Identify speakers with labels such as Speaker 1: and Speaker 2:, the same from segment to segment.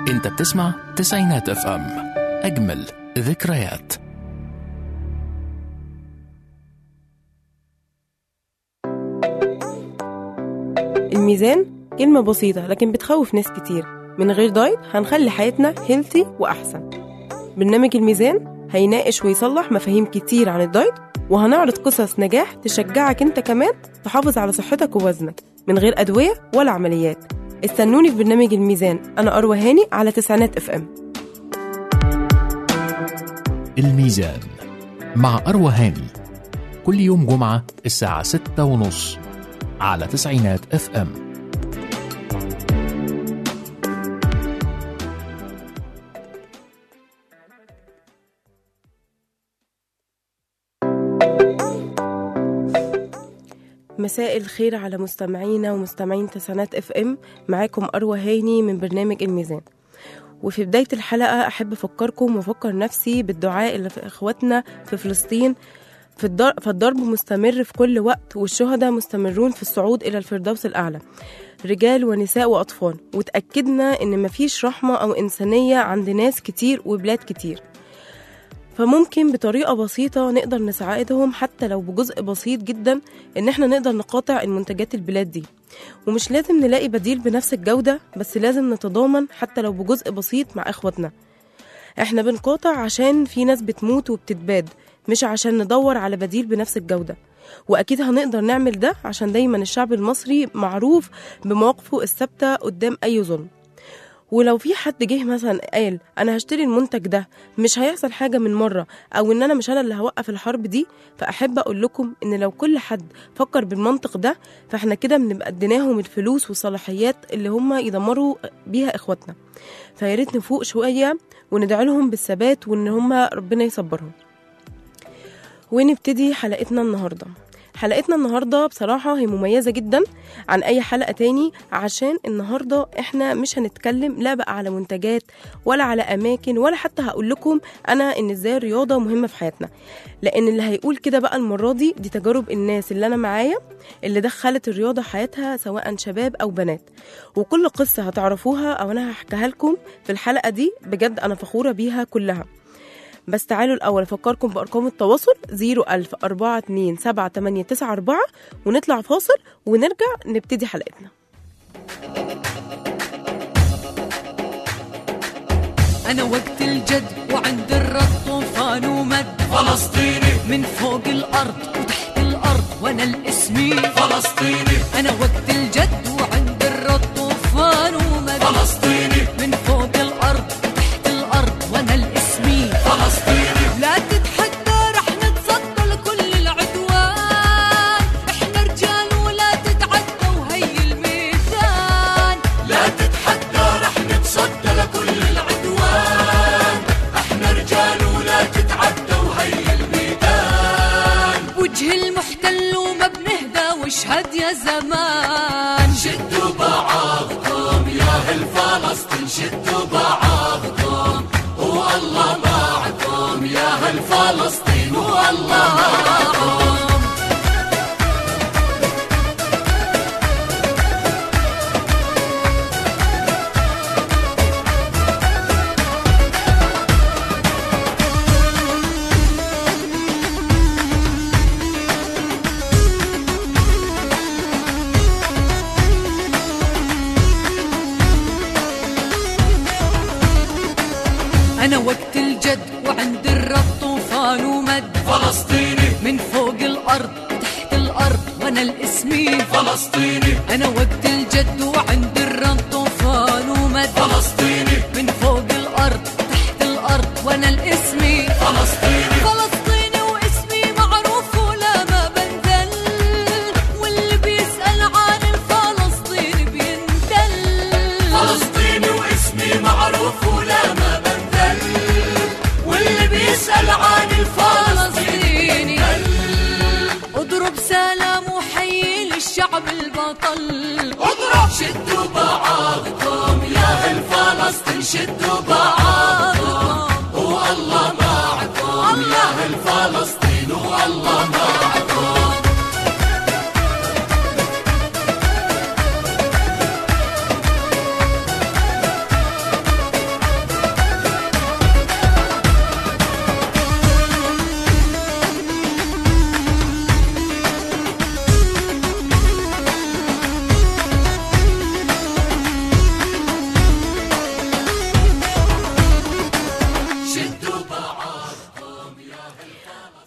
Speaker 1: انت بتسمع تسعينات اف ام اجمل ذكريات
Speaker 2: الميزان كلمة بسيطة لكن بتخوف ناس كتير من غير دايت هنخلي حياتنا هيلثي وأحسن برنامج الميزان هيناقش ويصلح مفاهيم كتير عن الدايت وهنعرض قصص نجاح تشجعك انت كمان تحافظ على صحتك ووزنك من غير أدوية ولا عمليات استنوني في برنامج الميزان أنا أروى هاني على تسعينات اف ام
Speaker 1: الميزان مع أروى هاني كل يوم جمعة الساعة ستة ونص على تسعينات اف ام
Speaker 2: مساء الخير على مستمعينا ومستمعين تسعينات اف ام معاكم أروى هاني من برنامج الميزان وفي بداية الحلقة أحب أفكركم وأفكر نفسي بالدعاء اللي في إخواتنا في فلسطين في الضرب فالضرب مستمر في كل وقت والشهداء مستمرون في الصعود إلى الفردوس الأعلى رجال ونساء وأطفال وتأكدنا إن مفيش رحمة أو إنسانية عند ناس كتير وبلاد كتير فممكن بطريقة بسيطة نقدر نساعدهم حتى لو بجزء بسيط جدا إن احنا نقدر نقاطع المنتجات البلاد دي ومش لازم نلاقي بديل بنفس الجودة بس لازم نتضامن حتى لو بجزء بسيط مع إخواتنا احنا بنقاطع عشان في ناس بتموت وبتتباد مش عشان ندور على بديل بنفس الجودة وأكيد هنقدر نعمل ده عشان دايما الشعب المصري معروف بمواقفه الثابتة قدام أي ظلم ولو في حد جه مثلا قال انا هشتري المنتج ده مش هيحصل حاجه من مره او ان انا مش انا اللي هوقف الحرب دي فاحب اقول لكم ان لو كل حد فكر بالمنطق ده فاحنا كده بنبقى اديناهم الفلوس والصلاحيات اللي هم يدمروا بيها اخواتنا فياريت نفوق شويه وندعي لهم بالثبات وان هم ربنا يصبرهم ونبتدي حلقتنا النهارده حلقتنا النهاردة بصراحة هي مميزة جدا عن أي حلقة تاني عشان النهاردة إحنا مش هنتكلم لا بقى على منتجات ولا على أماكن ولا حتى هقول لكم أنا إن إزاي الرياضة مهمة في حياتنا لأن اللي هيقول كده بقى المرة دي دي تجارب الناس اللي أنا معايا اللي دخلت الرياضة حياتها سواء شباب أو بنات وكل قصة هتعرفوها أو أنا هحكيها لكم في الحلقة دي بجد أنا فخورة بيها كلها بس تعالوا الأول أفكركم بأرقام التواصل 01000 42 7894 ونطلع فاصل ونرجع نبتدي حلقتنا
Speaker 3: أنا وقت الجد وعند الرد طوفان ومد
Speaker 4: فلسطيني
Speaker 3: من فوق الأرض وتحت الأرض وأنا الاسمي
Speaker 4: فلسطيني
Speaker 3: أنا وقت الجد وعند الرد طوفان ومد
Speaker 4: فلسطيني
Speaker 3: من فوق الأرض وتحت الأرض وأنا الاسمي
Speaker 4: فلسطيني
Speaker 3: لا تتحدى رح نتصدى لكل العدوان احنا رجال ولا تتعدى وهي الميزان
Speaker 4: لا تتحدى رح نتصدى لكل العدوان احنا رجال ولا تتعدى وهي الميدان
Speaker 3: وجه المحتل وما بنهدى واشهد يا زمان
Speaker 4: شدوا بعضكم يا اهل فلسطين شدوا بعضكم والله معكم يا اهل فلسطين والله معكم
Speaker 3: أنا وقت الجد وعند الرب طوفان ومد
Speaker 4: فلسطيني
Speaker 3: من فوق الأرض تحت الأرض وأنا الاسمي
Speaker 4: فلسطيني
Speaker 3: أنا وقت الجد وعند الرب طوفان ومد
Speaker 4: فلسطيني
Speaker 3: من فوق الأرض تحت الأرض وأنا الاسمي
Speaker 4: فلسطيني
Speaker 3: فلسطيني واسمي معروف ولا ما بنذل واللي بيسأل عن الفلسطيني بيندل
Speaker 4: فلسطيني واسمي معروف ولا ما بنذل واللي بيسأل عن الفلسطيني
Speaker 3: اضرب سلام وحيي للشعب البطل
Speaker 4: اضرب شدوا بعضكم يا اهل فلسطين شدوا بعضكم والله معكم يا اهل فلسطين والله معكم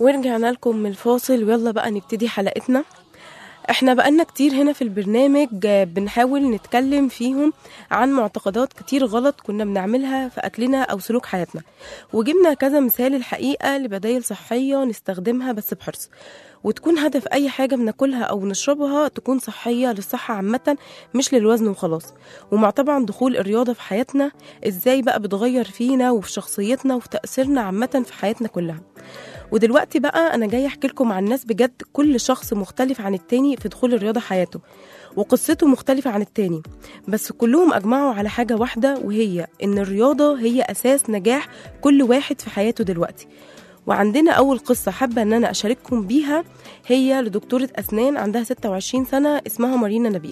Speaker 2: ورجعنا لكم من الفاصل ويلا بقى نبتدي حلقتنا احنا بقالنا كتير هنا في البرنامج آه، بنحاول نتكلم فيهم عن معتقدات كتير غلط كنا بنعملها في أكلنا أو سلوك حياتنا وجبنا كذا مثال الحقيقة لبدايل صحية نستخدمها بس بحرص وتكون هدف أي حاجة بناكلها أو نشربها تكون صحية للصحة عامة مش للوزن وخلاص ومع طبعا دخول الرياضة في حياتنا ازاي بقى بتغير فينا وفي شخصيتنا وفي تأثيرنا عامة في حياتنا كلها ودلوقتي بقى انا جايه احكي لكم عن ناس بجد كل شخص مختلف عن التاني في دخول الرياضه حياته وقصته مختلفة عن التاني بس كلهم أجمعوا على حاجة واحدة وهي إن الرياضة هي أساس نجاح كل واحد في حياته دلوقتي وعندنا أول قصة حابة إن أنا أشارككم بيها هي لدكتورة أسنان عندها 26 سنة اسمها مارينا نبيل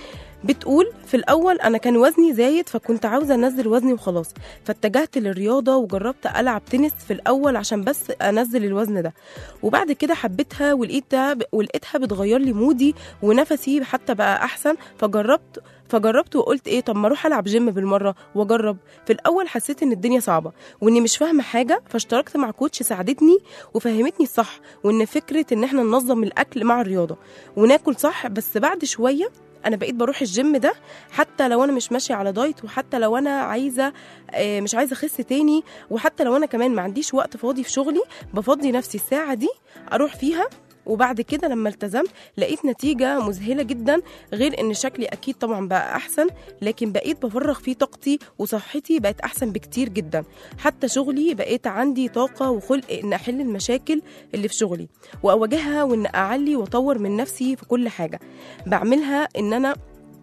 Speaker 2: بتقول في الأول أنا كان وزني زايد فكنت عاوزة أنزل وزني وخلاص فاتجهت للرياضة وجربت ألعب تنس في الأول عشان بس أنزل الوزن ده وبعد كده حبيتها ولقيتها ولقيتها بتغير لي مودي ونفسي حتى بقى أحسن فجربت فجربت وقلت ايه طب ما اروح العب جيم بالمره واجرب في الاول حسيت ان الدنيا صعبه واني مش فاهمه حاجه فاشتركت مع كوتش ساعدتني وفهمتني الصح وان فكره ان احنا ننظم الاكل مع الرياضه وناكل صح بس بعد شويه انا بقيت بروح الجيم ده حتى لو انا مش ماشيه على دايت وحتى لو انا عايزه آه، مش عايزه اخس تاني وحتى لو انا كمان ما عنديش وقت فاضي في شغلي بفضي نفسي الساعه دي اروح فيها وبعد كده لما التزمت لقيت نتيجة مذهلة جدا غير ان شكلي اكيد طبعا بقى احسن لكن بقيت بفرغ فيه طاقتي وصحتي بقت احسن بكتير جدا حتى شغلي بقيت عندي طاقة وخلق ان احل المشاكل اللي في شغلي واواجهها وان اعلي واطور من نفسي في كل حاجة بعملها ان انا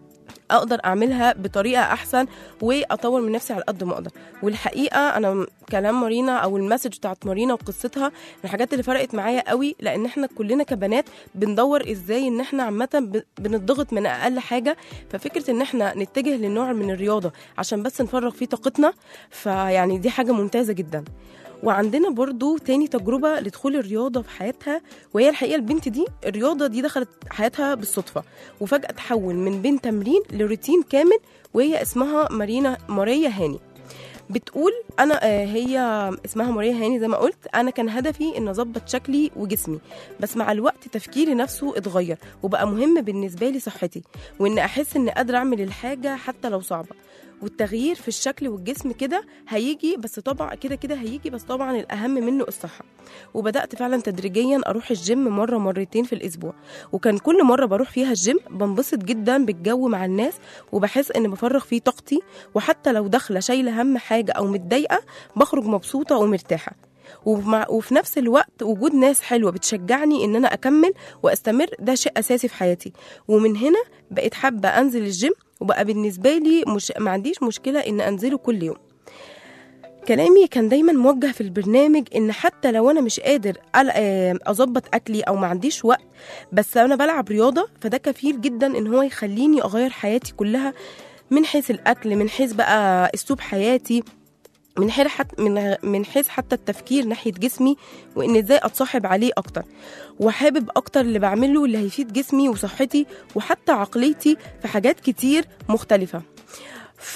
Speaker 2: اقدر اعملها بطريقه احسن واطور من نفسي على قد ما اقدر والحقيقه انا كلام مارينا او المسج بتاعت مارينا وقصتها من الحاجات اللي فرقت معايا قوي لان احنا كلنا كبنات بندور ازاي ان احنا عامه ب- بنضغط من اقل حاجه ففكره ان احنا نتجه لنوع من الرياضه عشان بس نفرغ فيه طاقتنا فيعني دي حاجه ممتازه جدا وعندنا برضو تاني تجربة لدخول الرياضة في حياتها وهي الحقيقة البنت دي الرياضة دي دخلت حياتها بالصدفة وفجأة تحول من بين تمرين لروتين كامل وهي اسمها مارينا ماريا هاني بتقول انا آه، هي اسمها ماريا هاني زي ما قلت انا كان هدفي ان اظبط شكلي وجسمي بس مع الوقت تفكيري نفسه اتغير وبقى مهم بالنسبه لي صحتي وان احس ان قادره اعمل الحاجه حتى لو صعبه والتغيير في الشكل والجسم كده هيجي بس طبعا كده كده هيجي بس طبعا الاهم منه الصحه وبدات فعلا تدريجيا اروح الجيم مره مرتين في الاسبوع وكان كل مره بروح فيها الجيم بنبسط جدا بالجو مع الناس وبحس ان بفرغ فيه طاقتي وحتى لو داخله شايله هم حاجه او متضايقه بخرج مبسوطه ومرتاحه ومع وفي نفس الوقت وجود ناس حلوه بتشجعني ان انا اكمل واستمر ده شيء اساسي في حياتي ومن هنا بقيت حابه انزل الجيم وبقى بالنسبه لي مش ما عنديش مشكله ان انزله كل يوم كلامي كان دايما موجه في البرنامج ان حتى لو انا مش قادر أل- آه، اظبط اكلي او ما عنديش وقت بس انا بلعب رياضه فده كفيل جدا ان هو يخليني اغير حياتي كلها من حيث الاكل من حيث بقى اسلوب حياتي من حيث حتى من من حيث حتى التفكير ناحيه جسمي وان ازاي اتصاحب عليه اكتر وحابب اكتر اللي بعمله اللي هيفيد جسمي وصحتي وحتى عقليتي في حاجات كتير مختلفه ف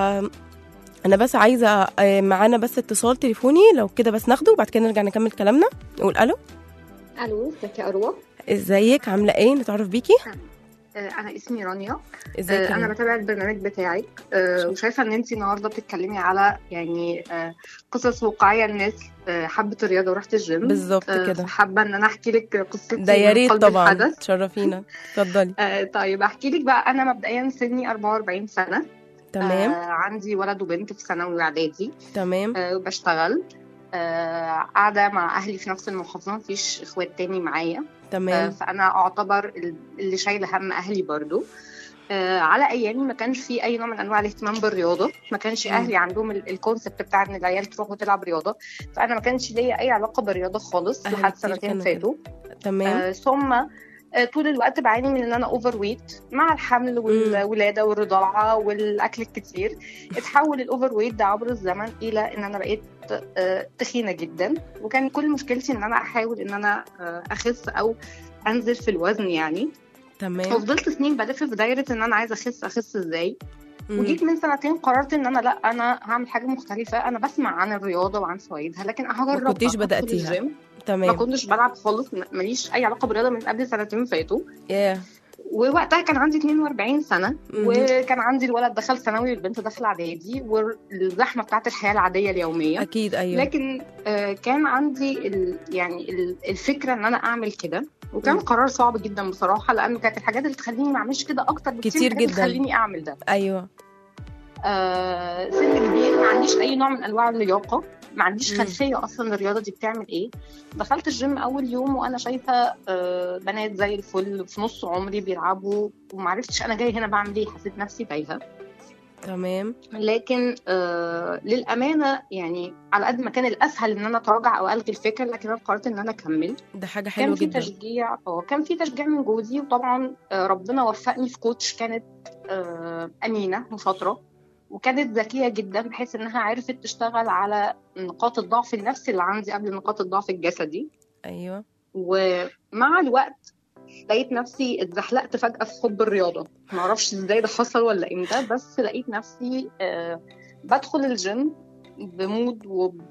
Speaker 2: انا بس عايزه آه، معانا بس اتصال تليفوني لو كده بس ناخده وبعد كده نرجع نكمل كلامنا نقول الو
Speaker 5: الو ازيك يا اروى
Speaker 2: ازيك عامله ايه نتعرف بيكي
Speaker 5: آه، انا اسمي رانيا
Speaker 2: ازيك
Speaker 5: آه،
Speaker 2: يا
Speaker 5: انا
Speaker 2: رنا؟
Speaker 5: بتابع البرنامج بتاعك آه، وشايفه ان انت النهارده بتتكلمي على يعني آه، قصص واقعيه الناس آه، حبت الرياضه وراحت الجيم
Speaker 2: بالظبط
Speaker 5: آه،
Speaker 2: كده
Speaker 5: فحابه ان انا احكي لك قصتي
Speaker 2: ده يا
Speaker 5: من
Speaker 2: ريت
Speaker 5: قلب
Speaker 2: طبعا
Speaker 5: الحدث
Speaker 2: تشرفينا اتفضلي
Speaker 5: آه، طيب احكي لك بقى انا مبدئيا سني 44 سنه
Speaker 2: تمام
Speaker 5: آه، عندي ولد وبنت في ثانوي واعدادي
Speaker 2: تمام
Speaker 5: آه، وبشتغل آه، قاعده مع اهلي في نفس المحافظه مفيش اخوات تاني معايا آه،
Speaker 2: تمام
Speaker 5: فانا اعتبر ال- اللي شايله هم اهلي برضو آه، على ايامي ما كانش في اي نوع من انواع الاهتمام بالرياضه ما كانش
Speaker 2: مم.
Speaker 5: اهلي عندهم ال- الكونسبت بتاع ان العيال تروح وتلعب رياضه فانا ما كانش ليا اي علاقه بالرياضه خالص
Speaker 2: أهلي
Speaker 5: لحد
Speaker 2: كتير
Speaker 5: سنتين
Speaker 2: كانوا كده.
Speaker 5: فاتوا
Speaker 2: تمام
Speaker 5: آه، ثم آه، طول الوقت بعاني من ان انا اوفر ويت مع الحمل والولاده والرضاعه والاكل الكتير اتحول الاوفر ويت ده عبر الزمن الى ان انا بقيت آه، تخينه جدا وكان كل مشكلتي ان انا احاول ان انا آه، اخس او انزل في الوزن يعني
Speaker 2: تمام
Speaker 5: وفضلت سنين بلف في دايره ان انا عايزه اخس اخس ازاي
Speaker 2: مم.
Speaker 5: وجيت من سنتين قررت ان انا لا انا هعمل حاجه مختلفه انا بسمع عن الرياضه وعن فوائدها لكن هجرب
Speaker 2: ما كنتيش
Speaker 5: أدخل
Speaker 2: بدأتيها.
Speaker 5: الجيم ما
Speaker 2: تمام
Speaker 5: كنتش بلعب خالص م- ماليش اي علاقه بالرياضه من قبل سنتين فاتوا
Speaker 2: ياه
Speaker 5: ووقتها كان عندي 42 سنه
Speaker 2: مهم.
Speaker 5: وكان عندي الولد دخل ثانوي والبنت داخله اعدادي والزحمه بتاعت الحياه العاديه اليوميه
Speaker 2: اكيد ايوه
Speaker 5: لكن آه، كان عندي ال يعني ال- الفكره ان انا اعمل كده وكان
Speaker 2: مم.
Speaker 5: قرار صعب جدا بصراحه لانه كانت الحاجات اللي تخليني ما اعملش كده اكتر بكتير
Speaker 2: كتير
Speaker 5: من الحاجات
Speaker 2: جداً.
Speaker 5: اللي تخليني اعمل ده
Speaker 2: ايوه
Speaker 5: آه سن كبير ما عنديش اي نوع من انواع اللياقه ما عنديش
Speaker 2: مم.
Speaker 5: خلفيه اصلا الرياضه دي بتعمل ايه دخلت الجيم اول يوم وانا شايفه آه بنات زي الفل في نص عمري بيلعبوا وما عرفتش انا جاي هنا بعمل ايه حسيت نفسي تايهه
Speaker 2: تمام
Speaker 5: لكن آه للامانه يعني على قد ما كان الاسهل ان انا اتراجع او الغي الفكره لكن انا قررت ان انا اكمل
Speaker 2: ده حاجه
Speaker 5: كان
Speaker 2: حلوه
Speaker 5: في
Speaker 2: جدا
Speaker 5: تشجيع اه كان في تشجيع من جوزي وطبعا آه، ربنا وفقني في كوتش كانت آه، امينه وشاطره وكانت ذكيه جدا بحيث انها عرفت تشتغل على نقاط الضعف النفسي اللي عندي قبل نقاط الضعف الجسدي
Speaker 2: ايوه
Speaker 5: ومع الوقت لقيت نفسي اتزحلقت فجأة في حب الرياضة ما اعرفش ازاي ده حصل ولا امتى بس لقيت نفسي آه، بدخل الجيم بمود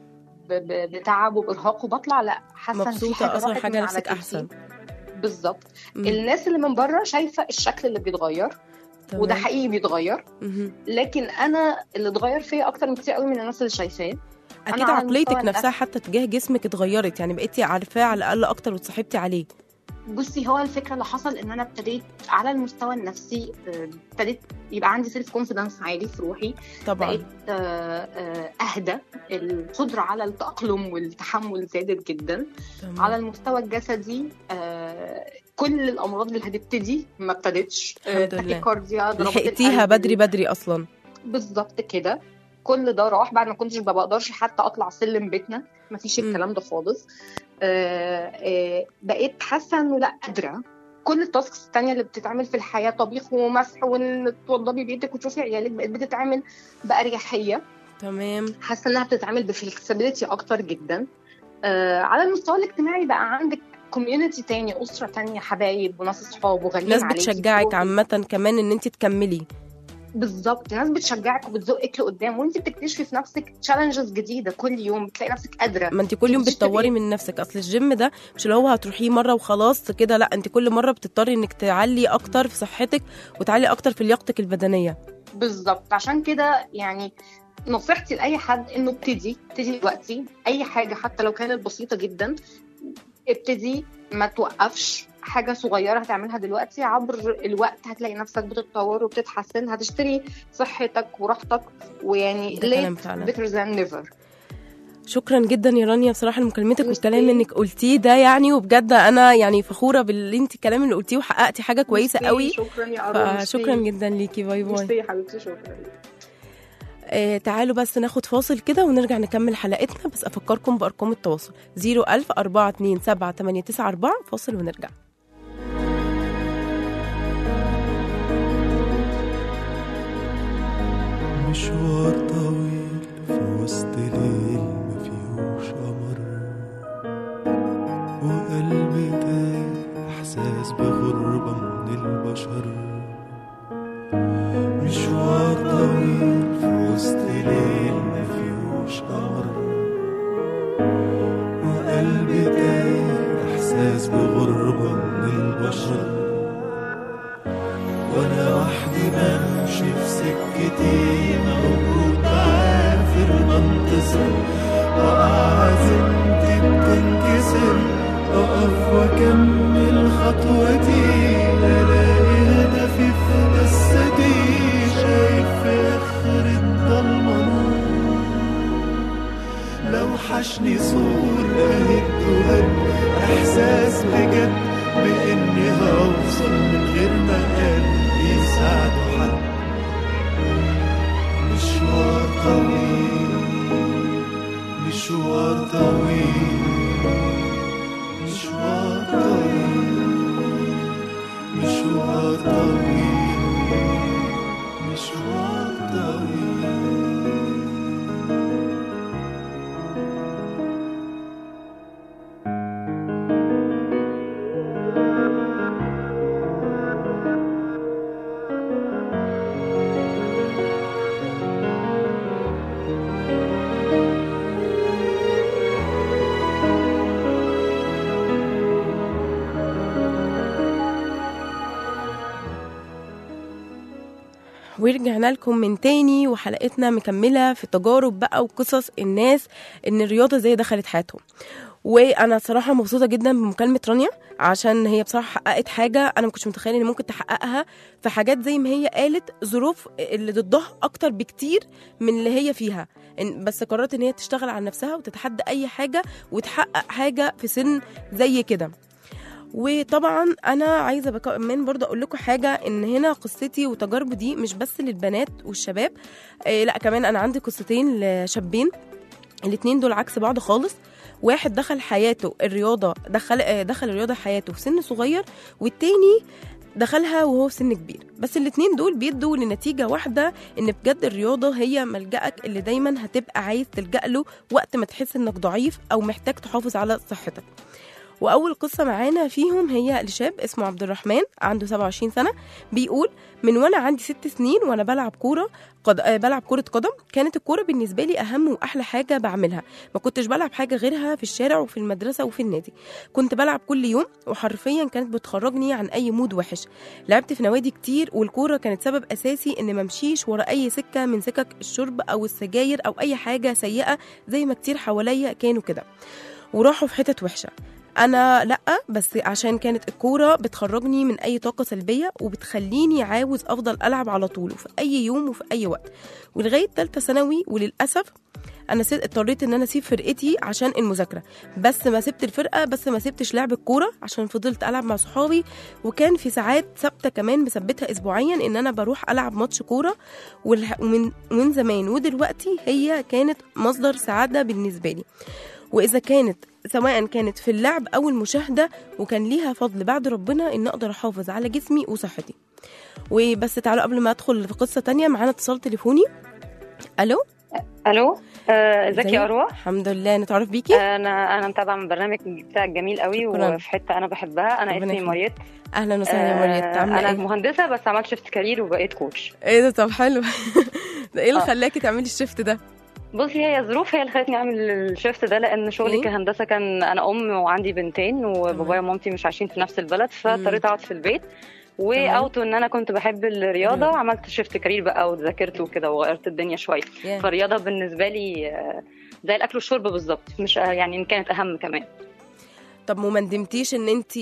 Speaker 5: وبتعب وبارهاق وبطلع لا حاسه إن في
Speaker 2: مبسوطه اصلا
Speaker 5: راحت
Speaker 2: حاجه
Speaker 5: من على
Speaker 2: نفسك
Speaker 5: كتفي.
Speaker 2: احسن
Speaker 5: بالظبط
Speaker 2: مم.
Speaker 5: الناس اللي من بره شايفه الشكل اللي بيتغير
Speaker 2: تمام.
Speaker 5: وده حقيقي بيتغير
Speaker 2: مهم.
Speaker 5: لكن انا اللي اتغير فيا اكتر من كتير قوي من الناس اللي شايفاه
Speaker 2: اكيد
Speaker 5: على
Speaker 2: عقليتك
Speaker 5: المستوى
Speaker 2: نفسها حتى تجاه جسمك اتغيرت يعني بقيتي عارفاه على الاقل اكتر وتصاحبتي عليه
Speaker 5: بصي هو الفكره اللي حصل ان انا ابتديت على المستوى النفسي آه، ابتديت يبقى عندي سيلف كونفيدنس عالي في روحي
Speaker 2: طبعا
Speaker 5: بقيت آه، آه، اهدى القدره على التاقلم والتحمل زادت جدا
Speaker 2: تمام.
Speaker 5: على المستوى الجسدي آه، كل الامراض اللي هتبتدي ما ابتدتش آه،
Speaker 2: الحمد لله.
Speaker 5: تاكيكارديا ضربات
Speaker 2: لحقتيها
Speaker 5: القلب،
Speaker 2: بدري بدري اصلا
Speaker 5: بالظبط كده كل ده راح بعد ما كنتش ما بقدرش حتى اطلع سلم بيتنا ما فيش
Speaker 2: مم.
Speaker 5: الكلام ده خالص آه آه بقيت حاسه انه لا قادره كل التاسكس التانية اللي بتتعمل في الحياة طبيخ ومسح وان توضبي بيتك وتشوفي عيالك بقت بتتعمل بأريحية
Speaker 2: تمام
Speaker 5: حاسة انها بتتعمل بفلكسبيليتي اكتر جدا آه على المستوى الاجتماعي بقى عندك كوميونتي تاني أسرة تانية حبايب وناس أصحاب وغاليين
Speaker 2: ناس
Speaker 5: عليكي
Speaker 2: بتشجعك
Speaker 5: كلهم.
Speaker 2: عامه كمان ان انت تكملي
Speaker 5: بالظبط ناس بتشجعك وبتزقك لقدام وانت بتكتشفي في نفسك تشالنجز جديده كل يوم بتلاقي نفسك قادره
Speaker 2: ما انت كل يوم
Speaker 5: بتشتري
Speaker 2: بتطوري
Speaker 5: ايه؟
Speaker 2: من نفسك اصل الجيم ده مش اللي هو هتروحيه مره وخلاص كده لا انت كل مره بتضطري انك تعلي اكتر في صحتك وتعلي اكتر في لياقتك البدنيه
Speaker 5: بالظبط عشان كده يعني نصيحتي لاي حد انه ابتدي ابتدي دلوقتي اي حاجه حتى لو كانت بسيطه جدا ابتدي ما توقفش حاجة صغيرة هتعملها دلوقتي عبر الوقت هتلاقي نفسك بتتطور وبتتحسن هتشتري صحتك وراحتك ويعني
Speaker 2: ده كلام
Speaker 5: late
Speaker 2: فعلا.
Speaker 5: better than never
Speaker 2: شكرا جدا يا رانيا بصراحه لمكالمتك
Speaker 5: ميرسي.
Speaker 2: والكلام انك قلتيه ده يعني وبجد انا يعني فخوره باللي انت الكلام اللي قلتيه وحققتي حاجه كويسه
Speaker 5: ميرسي،
Speaker 2: قوي
Speaker 5: شكرا يا أروى
Speaker 2: فشكرا جدا ليكي باي باي
Speaker 5: ميرسي يا حبيبتي شكرا
Speaker 2: آه تعالوا بس ناخد فاصل كده ونرجع نكمل حلقتنا بس افكركم بارقام التواصل 01000 427 894 فاصل ونرجع
Speaker 6: مشوار طويل في وسط ليل ما فيهوش قمر وقلبي تايه احساس بغربة من البشر مشوار طويل في وسط ليل ما فيهوش قمر وقلبي تايه احساس بغربة من البشر وانا وحدي بمشي في سكتي موجود عافر بنتصر وقع عزيمتي بتنكسر اقف واكمل خطوتي الاقي هدفي في قصتي شايف في اخر الضلمه نور لو حشني صور اهد وهد احساس بجد باني هوصل من غير ما قلبي يساعده حد مشوار طويل مشوار طويل مشوار طويل مشوار
Speaker 2: ورجعنا لكم من تاني وحلقتنا مكملة في تجارب بقى وقصص الناس ان الرياضة زي دخلت حياتهم وانا صراحة مبسوطة جدا بمكالمة رانيا عشان هي بصراحة حققت حاجة انا ما كنتش متخيلة ان ممكن تحققها في حاجات زي ما هي قالت ظروف اللي ضدها اكتر بكتير من اللي هي فيها إن- بس قررت ان هي تشتغل على نفسها وتتحدى اي حاجة وتحقق حاجة في سن زي كده وطبعا انا عايزه بك- كمان برضه اقول لكم حاجه ان هنا قصتي وتجاربي دي مش بس للبنات والشباب إيه لا كمان انا عندي قصتين لشابين الاتنين دول عكس بعض خالص واحد دخل حياته الرياضه دخل آه، دخل الرياضه حياته في سن صغير والتاني دخلها وهو في سن كبير بس الاتنين دول بيدوا لنتيجة واحدة ان بجد الرياضة هي ملجأك اللي دايما هتبقى عايز تلجأ له وقت ما تحس انك ضعيف او محتاج تحافظ على صحتك واول قصه معانا فيهم هي لشاب اسمه عبد الرحمن عنده 27 سنه بيقول من وانا عندي ست سنين وانا بلعب كوره قد... آه، بلعب كره قدم كانت الكوره بالنسبه لي اهم واحلى حاجه بعملها ما كنتش بلعب حاجه غيرها في الشارع وفي المدرسه وفي النادي كنت بلعب كل يوم وحرفيا كانت بتخرجني عن اي مود وحش لعبت في نوادي كتير والكوره كانت سبب اساسي ان ممشيش ورا اي سكه من سكك الشرب او السجاير او اي حاجه سيئه زي ما كتير حواليا كانوا كده وراحوا في حتت وحشه انا لا بس عشان كانت الكوره بتخرجني من اي طاقه سلبيه وبتخليني عاوز افضل العب على طول وفي اي يوم وفي اي وقت ولغايه ثالثه ثانوي وللاسف انا سي- اضطريت ان انا اسيب فرقتي عشان المذاكره بس ما سبت الفرقه بس ما سبتش لعب الكوره عشان فضلت العب مع صحابي وكان في ساعات ثابته كمان مثبتها اسبوعيا ان انا بروح العب ماتش كوره والح- ومن ومن زمان ودلوقتي هي كانت مصدر سعاده بالنسبه لي واذا كانت سواء كانت في اللعب او المشاهده وكان ليها فضل بعد ربنا ان اقدر احافظ على جسمي وصحتي وبس تعالوا قبل ما ادخل في قصه تانية معانا اتصال تليفوني الو
Speaker 7: الو آه، ازيك
Speaker 2: ازيك؟
Speaker 7: يا اروى
Speaker 2: الحمد لله نتعرف بيكي
Speaker 7: انا انا متابعه من البرنامج بتاعك جميل قوي
Speaker 2: شكراً.
Speaker 7: وفي حته انا بحبها انا
Speaker 2: ربنا
Speaker 7: اسمي
Speaker 2: يخليك.
Speaker 7: مريت
Speaker 2: اهلا وسهلا يا مريت
Speaker 7: آه،
Speaker 2: عامله
Speaker 7: انا
Speaker 2: ايه
Speaker 7: مهندسه بس عملت شيفت كارير وبقيت كوتش
Speaker 2: ايه ده طب حلو ده ايه اللي
Speaker 7: آه.
Speaker 2: خلاكي تعملي الشيفت ده
Speaker 7: بصي هي ظروف هي اللي خلتني اعمل الشيفت ده لان شغلي
Speaker 2: إيه؟
Speaker 7: كهندسه كان انا ام وعندي بنتين وبابايا ومامتي مش عايشين في نفس البلد فاضطريت اقعد في البيت واوتو ان انا كنت بحب الرياضه
Speaker 2: الرياضة.
Speaker 7: عملت شيفت كارير بقى وذاكرت وكده وغيرت الدنيا شويه
Speaker 2: ياه.
Speaker 7: فالرياضه بالنسبه لي آه، زي الاكل والشرب بالظبط مش آه، يعني إن كانت اهم كمان
Speaker 2: طب وما ندمتيش ان انت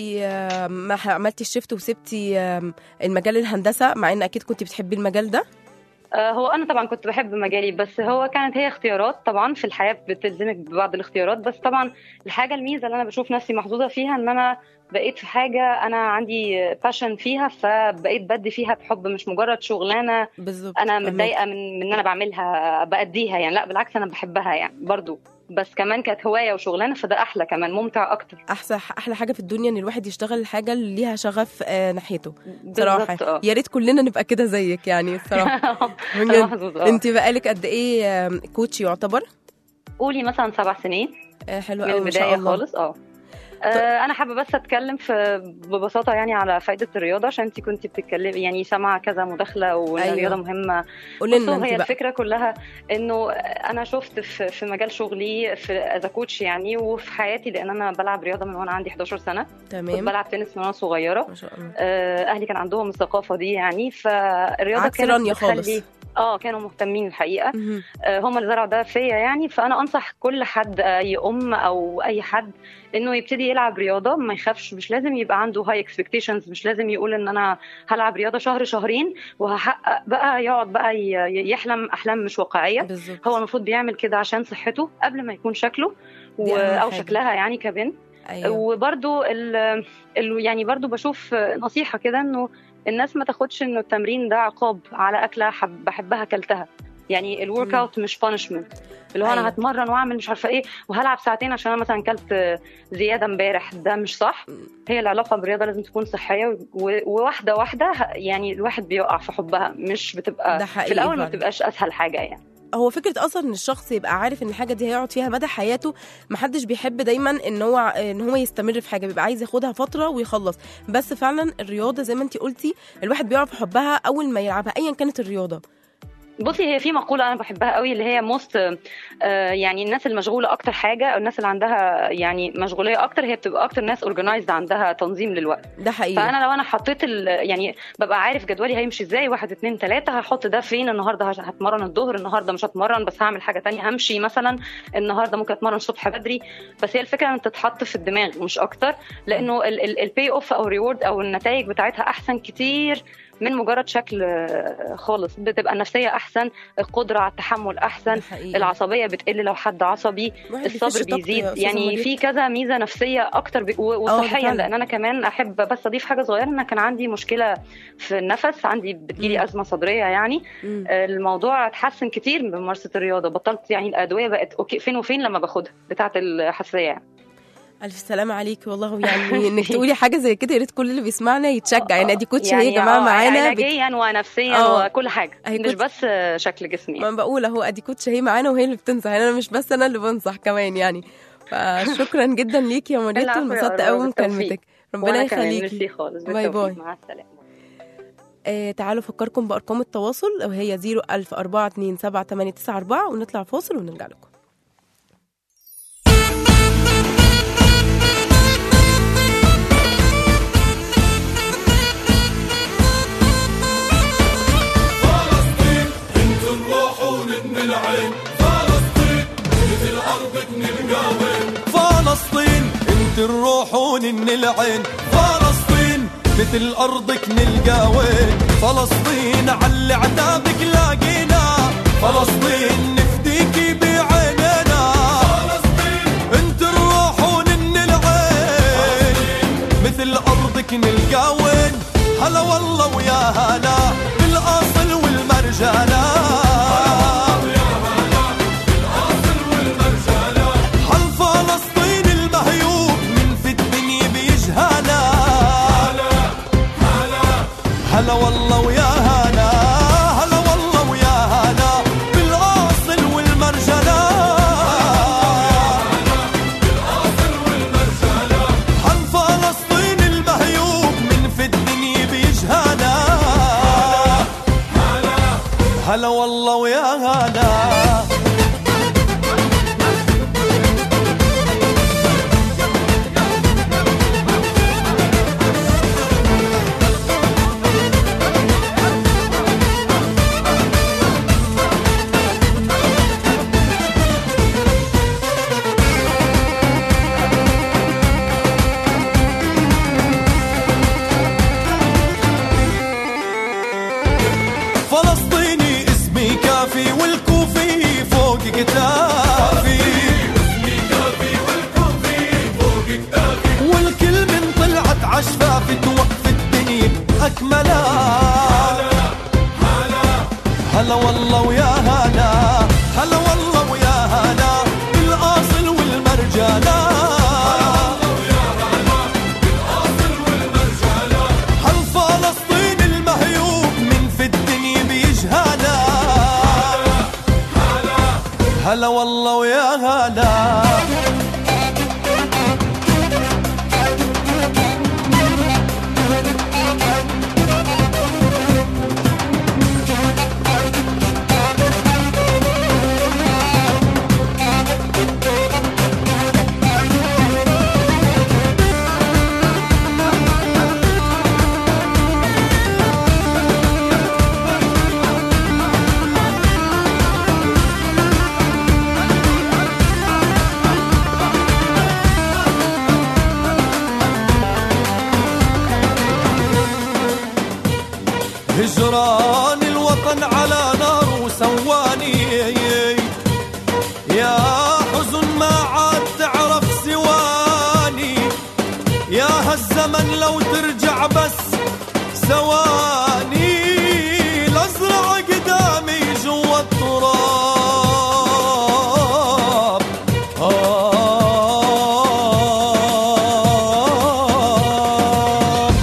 Speaker 2: ما ح- عملتي الشيفت وسبتي آم، المجال الهندسه مع ان اكيد كنت بتحبي المجال ده
Speaker 7: آه، هو انا طبعا كنت بحب مجالي بس هو كانت هي اختيارات طبعا في الحياه بتلزمك ببعض الاختيارات بس طبعا الحاجه الميزه اللي انا بشوف نفسي محظوظه فيها ان انا بقيت في حاجه انا عندي باشن فيها فبقيت بدي فيها بحب مش مجرد شغلانه
Speaker 2: بالظبط
Speaker 7: انا
Speaker 2: فهماكي.
Speaker 7: متضايقه من من ان انا بعملها باديها يعني لا بالعكس انا بحبها يعني برضو بس كمان كانت هوايه وشغلانه فده احلى كمان ممتع اكتر
Speaker 2: احسن احلى حاجه في الدنيا ان الواحد يشتغل الحاجه اللي ليها شغف آه، ناحيته صراحه
Speaker 7: بالظبط اه
Speaker 2: يا ريت كلنا نبقى كده زيك يعني الصراحه
Speaker 7: أنا
Speaker 2: بجد
Speaker 7: محظوظة، آه.
Speaker 2: انت بقالك قد ايه آم، كوتش يعتبر
Speaker 7: قولي مثلا سبع سنين
Speaker 2: آه، حلو
Speaker 7: من
Speaker 2: قوي ما شاء
Speaker 7: البدايه
Speaker 2: الله
Speaker 7: خالص اه آه، انا حابه بس اتكلم في ببساطه يعني على فائده الرياضه عشان انت كنت بتتكلمي يعني سامعه كذا مداخله وان
Speaker 2: أيوة.
Speaker 7: الرياضه مهمه
Speaker 2: قولي لنا
Speaker 7: بصوا
Speaker 2: انت
Speaker 7: هي
Speaker 2: بقى
Speaker 7: الفكره كلها انه انا شفت في في مجال شغلي في از كوتش يعني وفي حياتي لان انا بلعب رياضه من وانا عندي 11 سنه كنت
Speaker 2: تمام
Speaker 7: بلعب تنس من وانا صغيره
Speaker 2: ما شاء الله
Speaker 7: آه، اهلي كان عندهم الثقافه دي يعني فالرياضه
Speaker 2: عكس
Speaker 7: كانت
Speaker 2: رانيا خالص.
Speaker 7: بتخلي- اه كانوا مهتمين الحقيقه
Speaker 2: مهم.
Speaker 7: آه، هم اللي زرعوا ده فيا يعني فانا انصح كل حد اي ام او اي حد انه يبتدي يلعب رياضه ما يخافش مش لازم يبقى عنده هاي اكسبكتيشنز مش لازم يقول ان انا هلعب رياضه شهر شهرين وهحقق بقى يقعد بقى ي- يحلم احلام مش واقعيه
Speaker 2: بالظبط
Speaker 7: هو المفروض بيعمل كده عشان صحته قبل ما يكون شكله و...
Speaker 2: دي أهم
Speaker 7: او
Speaker 2: حاجة.
Speaker 7: شكلها يعني كبنت
Speaker 2: ايوه
Speaker 7: وبرده ال... ال... يعني برضو بشوف نصيحه كده انه الناس ما تاخدش انه التمرين ده عقاب على اكله حب... بحبها اكلتها يعني الورك
Speaker 2: مم.
Speaker 7: اوت مش بانشمنت اللي هو
Speaker 2: أيوة.
Speaker 7: انا هتمرن واعمل مش عارفه ايه وهلعب ساعتين عشان انا مثلا كلت زياده امبارح ده مش صح هي العلاقه بالرياضه لازم تكون صحيه و... وواحده واحده ه- يعني الواحد بيقع في حبها مش بتبقى
Speaker 2: ده حقيقي
Speaker 7: في الاول ما
Speaker 2: فعلا.
Speaker 7: بتبقاش اسهل حاجه يعني
Speaker 2: هو فكره اصلا ان الشخص يبقى عارف ان الحاجه دي هيقعد فيها مدى حياته محدش بيحب دايما ان هو ان هو يستمر في حاجه بيبقى عايز ياخدها فتره ويخلص بس فعلا الرياضه زي ما انت قلتي الواحد بيقع في حبها اول ما يلعبها ايا كانت الرياضه
Speaker 7: بصي هي في مقوله انا بحبها قوي اللي هي موست يعني الناس المشغوله اكتر حاجه او الناس اللي عندها يعني مشغوليه اكتر هي بتبقى اكتر ناس اورجنايزد عندها تنظيم للوقت
Speaker 2: ده حقيقي
Speaker 7: فانا لو انا حطيت ال... يعني ببقى عارف جدولي هيمشي ازاي واحد اتنين تلاته هحط ده فين النهارده هش- هتمرن الظهر النهارده مش هتمرن بس هعمل حاجه تانية همشي مثلا النهارده ممكن اتمرن الصبح بدري بس هي الفكره ان تتحط في الدماغ مش اكتر لانه البي اوف او الريورد او النتائج بتاعتها احسن كتير من مجرد شكل آه، خالص بتبقى النفسيه احسن القدره على التحمل احسن
Speaker 2: ده حقيقي.
Speaker 7: العصبيه بتقل لو حد عصبي
Speaker 2: الواحد بيفش
Speaker 7: الصبر
Speaker 2: طاقته يا
Speaker 7: بيزيد
Speaker 2: أستاذة
Speaker 7: يعني
Speaker 2: مريم.
Speaker 7: في كذا ميزه نفسيه اكتر بي- و-
Speaker 2: ده
Speaker 7: وصحيا
Speaker 2: فعلا.
Speaker 7: لان انا كمان احب بس اضيف حاجه صغيره ان كان عندي مشكله في النفس عندي
Speaker 2: مم.
Speaker 7: بتجيلي ازمه صدريه يعني
Speaker 2: مم.
Speaker 7: الموضوع اتحسن كتير بممارسه الرياضه بطلت يعني الادويه بقت اوكي فين وفين لما باخدها بتاعه الحساسيه يعني.
Speaker 2: الف سلامه عليكي والله يعني انك تقولي حاجه زي كده يا ريت كل اللي بيسمعنا يتشجع يعني ادي كوتش اهي يا جماعه
Speaker 7: آه،
Speaker 2: معانا بت...
Speaker 7: علاجيا ونفسيا
Speaker 2: آه.
Speaker 7: وكل حاجه
Speaker 2: أهي
Speaker 7: مش
Speaker 2: كنت-
Speaker 7: بس شكل جسمي
Speaker 2: ما بقول اهو ادي كوتش اهي معانا وهي اللي بتنصح يعني انا مش بس انا اللي بنصح كمان يعني فشكرا جدا ليكي يا مريت
Speaker 7: العفو يا
Speaker 2: انبسطت
Speaker 7: أروى،
Speaker 2: قوي
Speaker 7: بالتوفيق.
Speaker 2: مكالمتك ربنا
Speaker 7: وأنا كمان ميرسي
Speaker 2: يخليكي
Speaker 7: خالص
Speaker 2: باي
Speaker 7: بالتوفيق.
Speaker 2: باي.
Speaker 7: مع السلامه
Speaker 2: آه تعالوا افكركم بارقام التواصل وهي 010427894 ونطلع فاصل ونرجع لكم
Speaker 6: فلسطين انت الروح ونن العين فلسطين مثل ارضك نلقى وين فلسطين على عتابك لاقينا فلسطين نفديكي بعيننا فلسطين انت الروح ونن العين مثل ارضك نلقى وين هلا والله ويا هلا بالاصل والمرجانه هل فلسطين المهيوب من في الدنيا بيجهانا هلا والله ويا هلا هلا والله ويا هلا بالاصل والمرجله هل فلسطين المهيوب من في الدنيا بيجهانا هلا والله ويا هلا فلسطيني اسمي كافي والكوفي فوق كتافي والكل من طلعت عشفافي توقف الدنيا أكملا هلا والله ويا هلا هلا والله ويا هلا بالأصل والمرجانة هل فلسطين المهيوب من في الدنيا بيجهانا هلا والله ويا هلا هجران الوطن على نار وسواني يا حزن ما عاد تعرف سواني يا هالزمن لو ترجع بس ثواني لازرع قدامي جوا التراب آه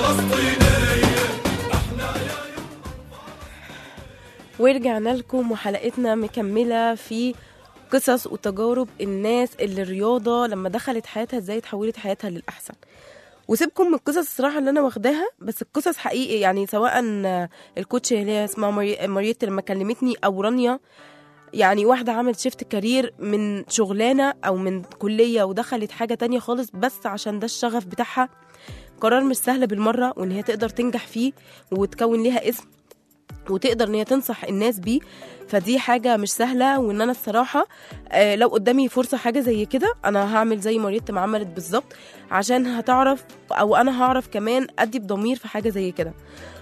Speaker 2: ورجعنا لكم وحلقتنا مكملة في قصص وتجارب الناس اللي الرياضة لما دخلت حياتها ازاي اتحولت حياتها للأحسن وسيبكم من القصص الصراحه اللي انا واخداها بس القصص حقيقي يعني سواء الكوتش اللي هي اسمها مري- مريت لما كلمتني او رانيا يعني واحدة عملت شيفت كارير من شغلانة أو من كلية ودخلت حاجة تانية خالص بس عشان ده الشغف بتاعها قرار مش سهل بالمرة وإن هي تقدر تنجح فيه وتكون ليها اسم وتقدر ان هي تنصح الناس بيه فدي حاجة مش سهلة وان انا الصراحة آه، لو قدامي فرصة حاجة زي كده انا هعمل زي مريت ما عملت بالظبط عشان هتعرف او انا هعرف كمان ادي بضمير في حاجة زي كده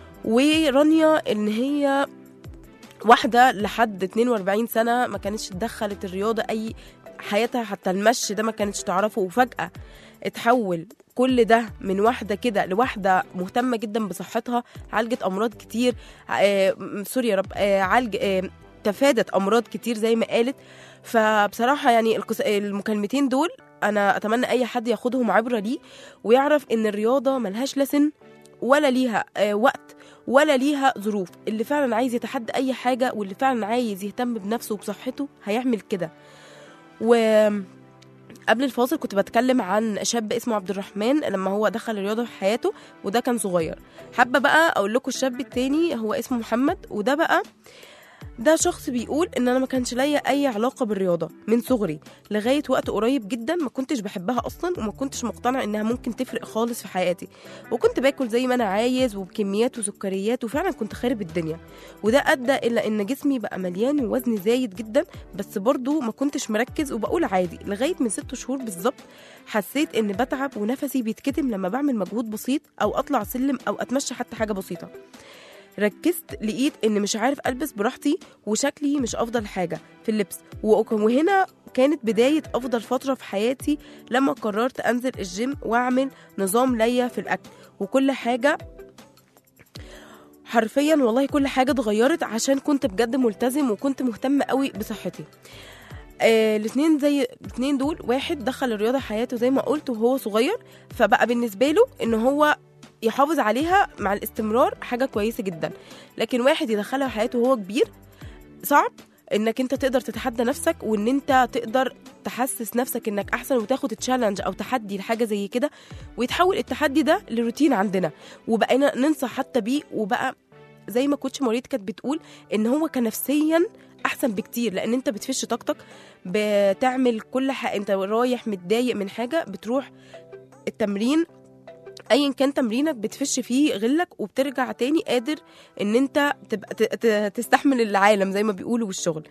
Speaker 2: ورانيا ان هي واحدة لحد 42 سنة ما كانتش دخلت الرياضة أي حياتها حتى المشي ده ما كانتش تعرفه وفجأة اتحول كل ده من واحدة كده لواحدة مهتمة جدا بصحتها عالجت أمراض كتير آه م- سوري يا رب آه عالج آه تفادت أمراض كتير زي ما قالت فبصراحة يعني القص- المكالمتين دول أنا أتمنى أي حد ياخدهم عبرة ليه ويعرف إن الرياضة ملهاش لا سن ولا ليها آه وقت ولا ليها ظروف اللي فعلا عايز يتحدى اي حاجه واللي فعلا عايز يهتم بنفسه وبصحته هيعمل كده و قبل الفاصل كنت بتكلم عن شاب اسمه عبد الرحمن لما هو دخل الرياضه في حياته وده كان صغير حابه بقى اقول لكم الشاب التاني هو اسمه محمد وده بقى ده شخص بيقول ان انا ما كانش ليا اي علاقه بالرياضه من صغري لغايه وقت قريب جدا ما كنتش بحبها اصلا وما كنتش مقتنع انها ممكن تفرق خالص في حياتي وكنت باكل زي ما انا عايز وبكميات وسكريات وفعلا كنت خارب الدنيا وده ادى الى ان جسمي بقى مليان ووزني زايد جدا بس برضو ما كنتش مركز وبقول عادي لغايه من ست شهور بالظبط حسيت ان بتعب ونفسي بيتكتم لما بعمل مجهود بسيط او اطلع سلم او اتمشى حتى حاجه بسيطه ركزت لقيت ان مش عارف البس براحتي وشكلي مش افضل حاجه في اللبس وك- وهنا كانت بداية أفضل فترة في حياتي لما قررت أنزل الجيم وأعمل نظام ليا في الأكل وكل حاجة حرفيا والله كل حاجة اتغيرت عشان كنت بجد ملتزم وكنت مهتم قوي بصحتي آه الاثنين زي الاثنين دول واحد دخل الرياضة حياته زي ما قلت وهو صغير فبقى بالنسبة له ان هو يحافظ عليها مع الاستمرار حاجة كويسة جدا لكن واحد يدخلها حياته وهو كبير صعب انك انت تقدر تتحدى نفسك وان انت تقدر تحسس نفسك انك احسن وتاخد تشالنج او تحدي لحاجه زي كده ويتحول التحدي ده لروتين عندنا وبقينا ننصح حتى بيه وبقى زي ما كوتش مريض كانت بتقول ان هو كان نفسيا احسن بكتير لان انت بتفش طاقتك بتعمل كل حاجه انت رايح متضايق من حاجه بتروح التمرين ايا كان تمرينك بتفش فيه غلك وبترجع تاني قادر ان انت تبقى ت- ت- تستحمل العالم زي ما بيقولوا والشغل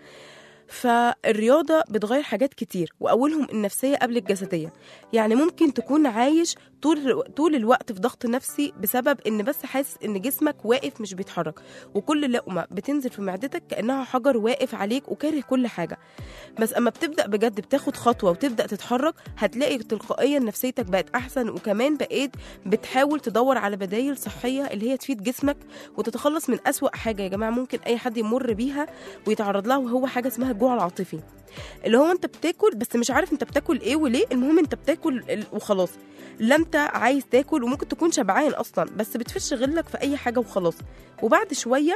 Speaker 2: فالرياضة بتغير حاجات كتير وأولهم النفسية قبل الجسدية يعني ممكن تكون عايش طول طول الوقت في ضغط نفسي بسبب إن بس حاسس إن جسمك واقف مش بيتحرك وكل لقمة بتنزل في معدتك كأنها حجر واقف عليك وكاره كل حاجة بس أما بتبدأ بجد بتاخد خطوة وتبدأ تتحرك هتلاقي تلقائيا نفسيتك بقت أحسن وكمان بقيت بتحاول تدور على بدايل صحية اللي هي تفيد جسمك وتتخلص من أسوأ حاجة يا جماعة ممكن أي حد يمر بيها ويتعرض لها وهو حاجة اسمها الجوع العاطفي اللي هو انت بتاكل بس مش عارف انت بتاكل ايه وليه المهم انت بتاكل ال- وخلاص لا انت عايز تاكل وممكن تكون شبعان اصلا بس بتفش غلك في اي حاجه وخلاص وبعد شويه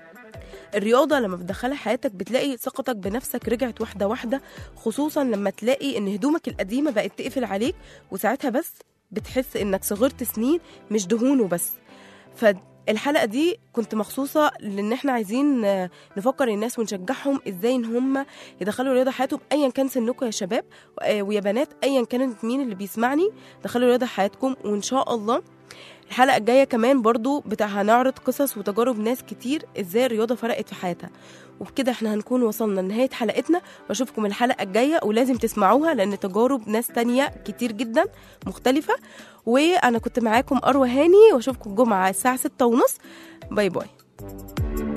Speaker 2: الرياضه لما بتدخلها حياتك بتلاقي ثقتك بنفسك رجعت واحده واحده خصوصا لما تلاقي ان هدومك القديمه بقت تقفل عليك وساعتها بس بتحس انك صغرت سنين مش دهون وبس فالحلقه دي كنت مخصوصه لان احنا عايزين آه، نفكر الناس ونشجعهم ازاي ان هم يدخلوا الرياضه حياتهم ايا كان سنكم يا شباب آه، ويا بنات ايا كانت مين اللي بيسمعني دخلوا الرياضه حياتكم وان شاء الله الحلقه الجايه كمان برضو بتاع هنعرض قصص وتجارب ناس كتير ازاي الرياضه فرقت في حياتها وبكده احنا هنكون وصلنا لنهايه حلقتنا واشوفكم الحلقه الجايه ولازم تسمعوها لان تجارب ناس تانية كتير جدا مختلفه وانا كنت معاكم اروى هاني واشوفكم الجمعه الساعه ستة ونص باي باي